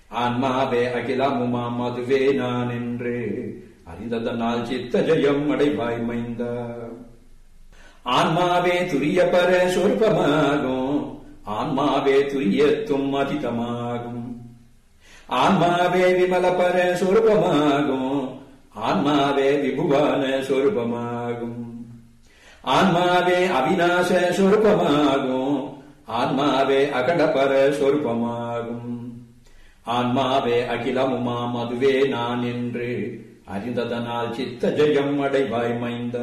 ஆன்மாவே அகிலமுமாம் அதுவே நான் என்று அறிந்ததனால் சித்த ஜெயம் அடைவாய் மைந்தா ஆன்மாவே துரிய பர சொற்பமாகும் ஆன்மாவே துரியத்தும் அதிதமாகும் ஆன்மாவே விமல பர சொருபமாகும் ஆன்மாவே விபுவான சொருபமாகும் ஆன்மாவே அவிநாச சொருபமாகும் ஆன்மாவே அகண்டபர சொருபமாகும் ஆன்மாவே அகிலமுமாம் அதுவே நான் என்று அறிந்ததனால் சித்த ஜெயம் அடைவாய் மைந்தா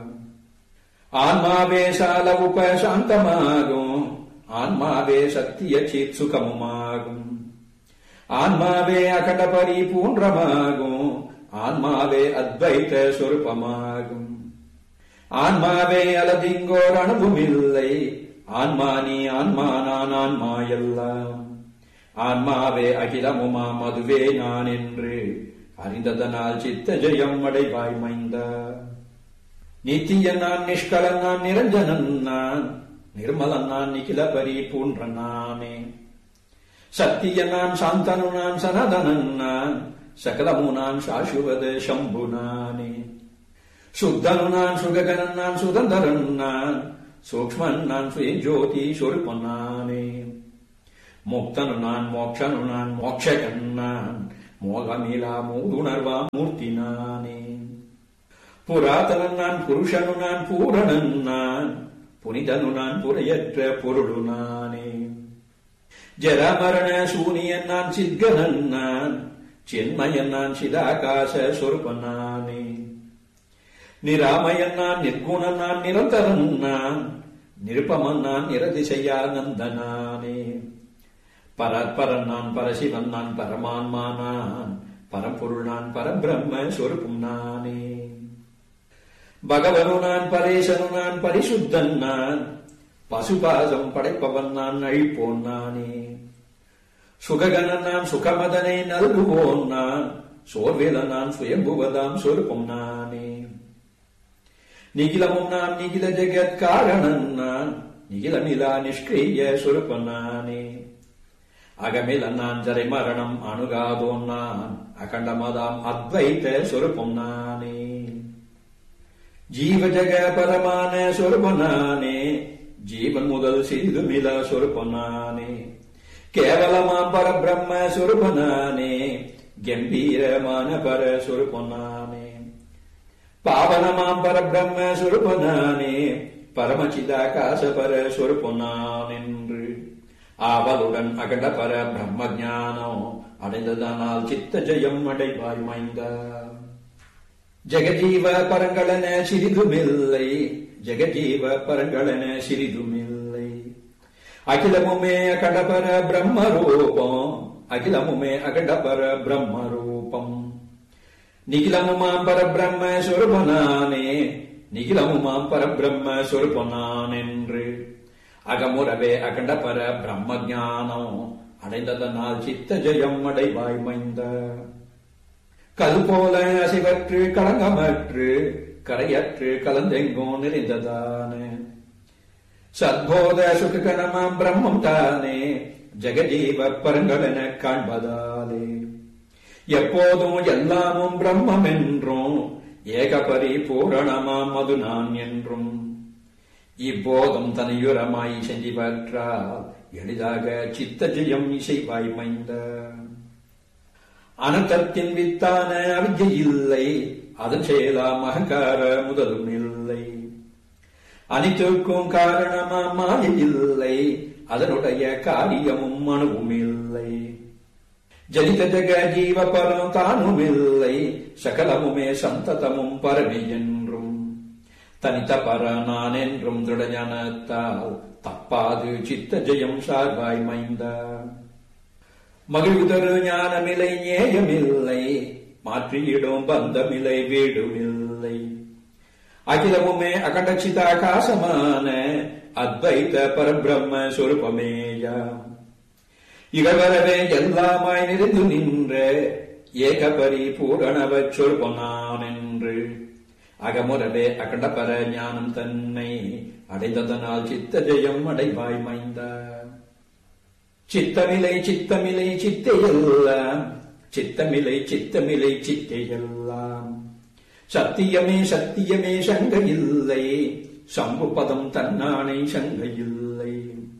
ஆன்மாவே சால உப சாந்தமாகும் ஆன்மாவே சத்திய சித் சுகமுமாகும் ஆன்மாவே அகண்ட பரிபூன்றமாகும் ஆன்மாவே அத்வைத சொருபமாகும் ஆன்மாவே அலதிங்கோர் அனுபவமில்லை ஆன்மா நீ ஆன்மா நான் ஆன்மா எல்லாம் ஆன்மாவே அகிலமுமாம் அதுவே நான் என்று அறிந்ததனால் சித்த ஜெயம் அடைவாய் மைந்தா நித்தியன் நான் நிஷ்கலன் நான் நிரஞ்சனன் நான் நிர்மலன் நான் நிகில பரிபூன்ற நானே சத்திய நான் சாந்தனு நான் சனதனன் நான் சகலமு நான் சாசுவத சம்பு நானே சுத்தனு நான் சுககனன் நான் சுதந்தரன் நான் சூக்மன் நான் சுயஜோதி சொருப்பன் நானே முக்தனு நான் மோக்ஷனு நான் மோக்ஷகன் நான் மோகமிலா மூதுணர்வா மூர்த்தி நானே புராதனன் நான் புருஷனு நான் பூரணன் நான் புனிதனு நான் புரையற்ற பொருளு நானே ஜரமரண சூனியன் நான் சித்கனன் நான் சின்மயன் நான் சிதாகாச சொருபன் நானே நிராமயன் நான் நிர்குணன் நான் நிரந்தரன் நான் நிருப்பமன் நான் நிரதிசையானந்தனானே பரத்பரன் நான் பரசிவன் நான் பரமான்மா நான் பரம்பொருள் நான் பரபிரம்ம சொருப்பும் நானே பகவனு நான் பரேசனு நான் பரிசுத்தன் நான் பசுபாசம் படைப்பவன் நான் அழிப்போன் நானே சுககனன் நான் சுகமதனை நல்குவோன் நான் சோர்வேல நான் சுயம்புவதாம் சொருப்பம் நானே நிகிலமும் நான் நிகில ஜெகத் காரணன் நான் நிகிலமிலா நிஷ்கிரிய சொருப்பன் நானே அகமில நான் ஜரை மரணம் அணுகாதோன் நான் அகண்டமதாம் அத்வைத சொருப்பம் நானே ஜீவ ஜக பரமான சொருபனானே ஜீவன் முதல் சிறிதுமில சொருபனானே கேவலமாம் பரபிரம்ம சொருபனானே கம்பீரமான பர சொருபனானே பாவனமாம் பரபிரம்ம சொருபனானே பரமச்சிதாகாச பர சொருபனானென்று ஆவலுடன் அகண்ட பர பிரம்ம ஞானம் அடைந்ததனால் சித்த ஜெயம் அடைவாய் மைந்தா ஜெகஜீவ பரங்களன சிறிதுமில்லை ஜெகஜீவ பரங்களன சிறிதுமில்லை அகிலமுமே அகண்டபர பிரம்ம ரூபம் அகிலமுமே அகண்டபர பிரம்ம ரூபம் நிகிலமுமாம் பரபிரம்ம சொருபனானே நிகிலமுமாம் பரபிரம்ம சொருபனான் என்று அகமுறவே அகண்டபர பிரம்ம ஞானம் அடைந்ததனால் சித்த ஜெயம் அடைவாய் மைந்த கல் போல அசிவற்று களங்கமற்று கரையற்று கலந்தெங்கும் நிறைந்ததான சத்போத சுககணமாம் பிரம்மம் தானே ஜெகஜீவ பரங்களென காண்பதாலே எப்போதும் எல்லாமும் பிரம்மம் என்றும் ஏக பரிபூரணமாம் அது நான் என்றும் இப்போதும் தனியுரமாய் செஞ்சிவற்றால் எளிதாக சித்த ஜெயம் இசைவாய் மைந்த அனந்தத்தின் வித்தான அவிஜை இல்லை அதன் செயலாம் அகங்கார முதலும் இல்லை அனைத்திற்கும் காரணமாம் மாயை இல்லை அதனுடைய காரியமும் அணுவும் இல்லை ஜனித ஜக ஜீவ பரம் தானும் இல்லை சகலமுமே சந்ததமும் பரமே என்றும் தனித்த பர நான் என்றும் திருடஞானத்தால் தப்பாது சித்த ஜெயம் சார்பாய் மைந்தா மகிழ்வுதரு ஞானமில்லை நேயமில்லை மாற்றியிடும் பந்தமில்லை வீடுமில்லை அகிலமுமே அகண்டச்சிதாகாசமான அத்வைத பரபிரம்ம சொருபமேயா இகவரவே எல்லாமாய் நிறைந்து நின்ற ஏக பரிபூரணவச் சொருபனான் என்று அகமுறவே அகண்டபர ஞானம் தன்னை அடைந்ததனால் சித்த ஜெயம் அடைவாய் மைந்தா சித்தமிலை சித்தமிலை சித்தையெல்லாம் சித்தமிலை சித்தமிலை சித்தையெல்லாம் சத்தியமே சத்தியமே சங்க இல்லை சம்பு பதம் தன்னானை சங்க இல்லை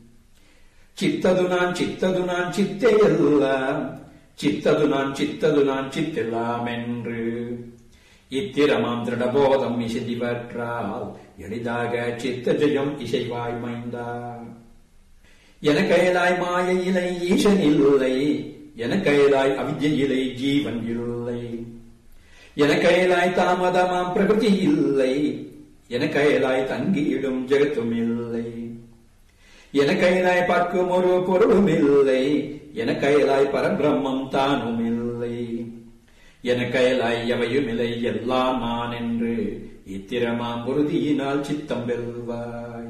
சித்தது நான் சித்தது நான் சித்தையெல்லாம் சித்தது நான் சித்தது நான் சித்தெல்லாம் என்று இத்திரமாம் திருடபோதம் இசைதிவற்றால் எளிதாக சித்த ஜெயம் இசைவாய் மைந்தா என கயலாய் மாயையிலை ஈசன் இல்லை என கயலாய் அவிஜயிலை ஜீவன் இல்லை என கயலாய் தாமதமாம் பிரகிருதி இல்லை என கயலாய் தங்கியிடும் ஜெகத்தும் இல்லை என கைலாய் பார்க்கும் ஒரு பொருளும் இல்லை என கைலாய் பரபிரம்மம் தானும் இல்லை என கைலாய் எவையும் இல்லை எல்லாம் நான் என்று இத்திரமாம் உறுதியினால் சித்தம் வெல்வாய்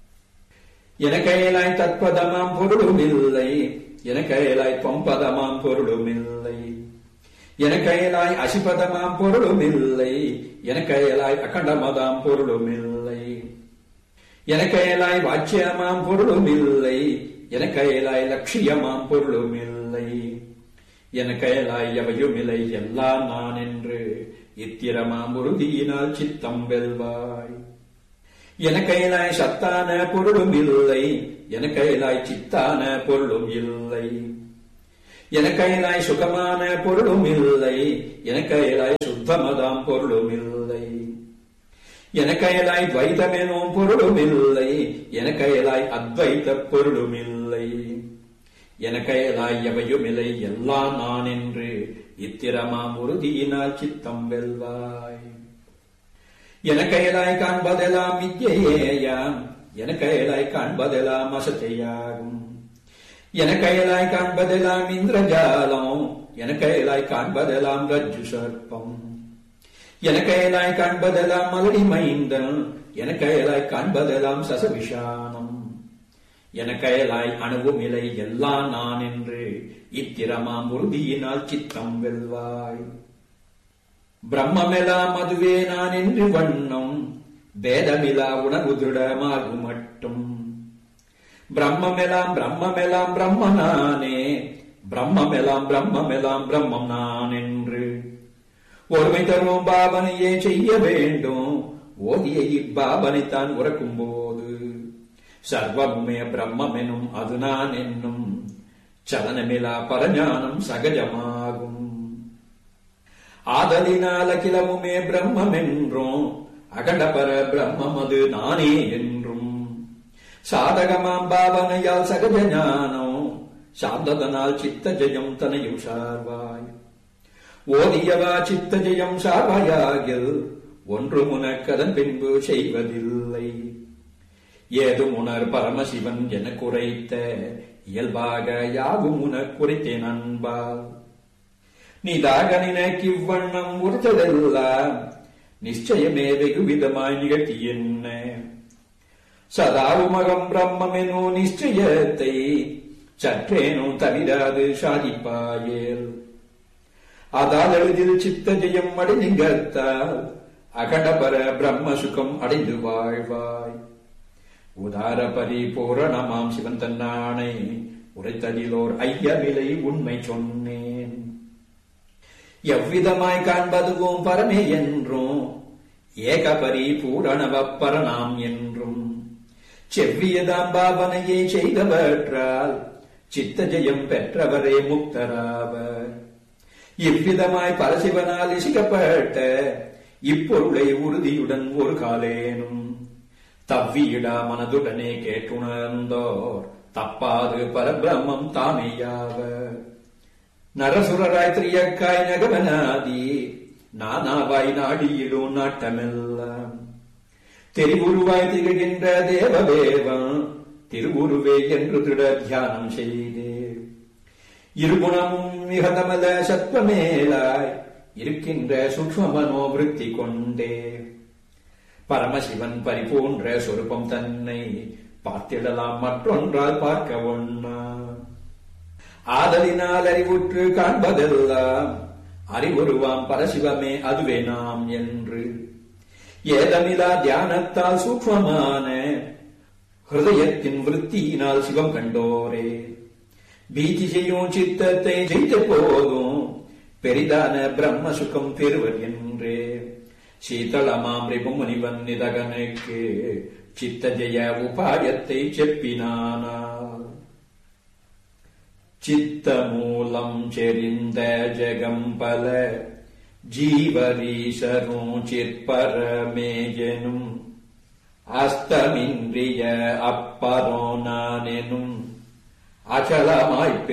என கைலாய் தற்பதமாம் பொருளும் இல்லை என கைலாய் பொம்பதமாம் பொருளும் இல்லை என கைலாய் அசிபதமாம் பொருளும் இல்லை என கைலாய் அகண்டமதாம் பொருளும் இல்லை எனக்கயலாய் வாச்சியமாம் பொருளும் இல்லை எனக்கயலாய் லட்சியமாம் பொருளும் இல்லை எனக்கயலாய் எவையும் இல்லை எல்லாம் நான் என்று இத்திரமாம் உறுதியினால் சித்தம் வெல்வாய் எனக்கயலாய் சத்தான பொருளும் இல்லை எனக்கயலாய் சித்தான பொருளும் இல்லை எனக்கயலாய் சுகமான பொருளும் இல்லை எனக்கயலாய் சுத்தமதாம் பொருளும் இல்லை எனக்கயலாய் துவைதமெனும் பொருளும் இல்லை எனக்கயலாய் அத்வைத பொருளும் இல்லை எனக்கயலாய் எவையும் இல்லை எல்லாம் நான் என்று இத்திரமாம் உறுதியினால் சித்தம் வெல்வாய் எனக்கயலாய் காண்பதெல்லாம் வித்யேயாம் எனக்கயலாய் காண்பதெல்லாம் அசத்தையாகும் எனக்கயலாய் காண்பதெல்லாம் இந்திரஜாலம் எனக்கயலாய் காண்பதெல்லாம் ரஜ்ஜு சர்ப்பம் எனக்கயலாய் காண்பதெல்லாம் மலடி மைந்தன் எனக்கயலாய் காண்பதெல்லாம் சசவிஷானம் எனக்கயலாய் அணுவும் இலை எல்லாம் நான் என்று இத்திரமாம் உறுதியினால் சித்தம் வெல்வாய் பிரம்மெல்லாம் அதுவே நான் என்று வண்ணம் வேதமிலா உணர்வு திருடமாகும் மட்டும் பிரம்மெல்லாம் பிரம்மெல்லாம் பிரம்ம நானே பிரம்மெல்லாம் பிரம்மெல்லாம் பிரம்மம் நான் என்று ஒருமை தரும் பாவனையே செய்ய வேண்டும் ஓதிய இப்பாவனைத்தான் உறக்கும் போது சர்வமுமே பிரம்மெனும் அது நான் என்னும் சலனமிலா பரஞானம் சகஜமாகும் ஆதலினால் அகிலமுமே பிரம்மம் என்றும் அகண்டபர பிரம்மம் அது நானே என்றும் சாதகமாம் பாவனையால் சகஜ ஞானம் சாந்ததனால் சித்த ஜெயம் தனையும் சார்வாய் ஓதியவா சித்த ஜெயம் சார்வாயாகில் ஒன்று முனக்கதன் பின்பு செய்வதில்லை ஏதும் உணர் பரமசிவன் என குறைத்த இயல்பாக யாவும் உனக் குறைத்தேன் அன்பால் நீதாக நினைக்கிவ்வண்ணம் உறுத்ததெல்லாம் நிச்சயமே வெகு விதமாய் நிகழ்த்தி என்ன சதாவுமகம் பிரம்மெனோ நிச்சயத்தை சற்றேனும் தவிராது சாதிப்பாயேல் அதால் எளிதில் சித்த ஜெயம் அடைநிகழ்த்தால் அகண்டபர பிரம்ம சுகம் அடைந்து வாழ்வாய் உதார பரிபூரணமாம் சிவன் தன்னானை உரைத்ததிலோர் ஐயவிலை உண்மை சொன்னேன் எவ்விதமாய் காண்பதுவும் பரமே என்றும் ஏக பரிபூரணவ பரணாம் என்றும் செவ்வியதாம் பாவனையை செய்தவற்றால் சித்த ஜெயம் பெற்றவரே முக்தராவர் இவ்விதமாய் பரசிவனால் இசிக்கப்பட்ட இப்பொருளை உறுதியுடன் ஒரு காலேனும் தவ்வியிடா மனதுடனே கேட்டுணர்ந்தோர் தப்பாது பரபிரம்மம் தாமேயாவர் நரசுரராய் திரியக்காய் நகவனாதி நானாவாய் நாடியிடும் நாட்டமெல்லாம் தெரிவுருவாய் திகழ்கின்ற தேவதேவன் திருவுருவே என்று திட தியானம் செய்தே இருகுணமும் மிகதமல சத்வமேலாய் இருக்கின்ற சூக்ம மனோவிருத்தி கொண்டே பரமசிவன் பரிபூன்ற சொரூபம் தன்னை பார்த்திடலாம் மற்றொன்றால் பார்க்க ஒண்ணா ஆதலினால் அறிவுற்று காண்பதெல்லாம் அறிவுருவாம் பரசிவமே அதுவே நாம் என்று ஏதமிலா தியானத்தால் சூக்மமான ஹிருதயத்தின் விருத்தியினால் சிவம் கண்டோரே பீதி செய்யும் சித்தத்தை ஜெயித்த போதும் பெரிதான பிரம்ம சுகம் பெறுவர் என்றே சீதளமாம் முனிவன் நிதகனுக்கு சித்த ஜெய உபாயத்தை செப்பினானார் சித்த மூலம் செறிந்த ஜெகம்பல ஜீவரீசரும் சிற்பரமேஜனும் அஸ்தமின்றிய அப்பரோ நானெனும் அச்சலமாய்ப்